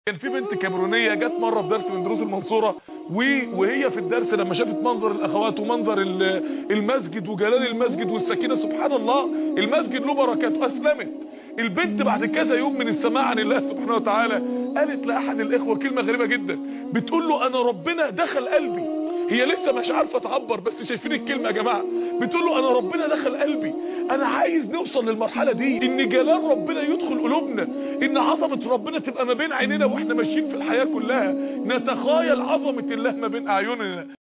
كان في بنت كاميرونيه جت مره في درس من دروس المنصوره وهي في الدرس لما شافت منظر الاخوات ومنظر المسجد وجلال المسجد والسكينه سبحان الله المسجد له بركات اسلمت البنت بعد كذا يوم من السماع عن الله سبحانه وتعالى قالت لاحد الاخوه كلمه غريبه جدا بتقول له انا ربنا دخل قلبي هي لسه مش عارفه تعبر بس شايفين الكلمه يا جماعه بتقول له انا ربنا دخل قلبي انا عايز نوصل للمرحله دي ان جلال ربنا يدخل قلوبنا ان عظمه ربنا تبقى ما بين عينينا واحنا ماشيين في الحياه كلها نتخيل عظمه الله ما بين اعيننا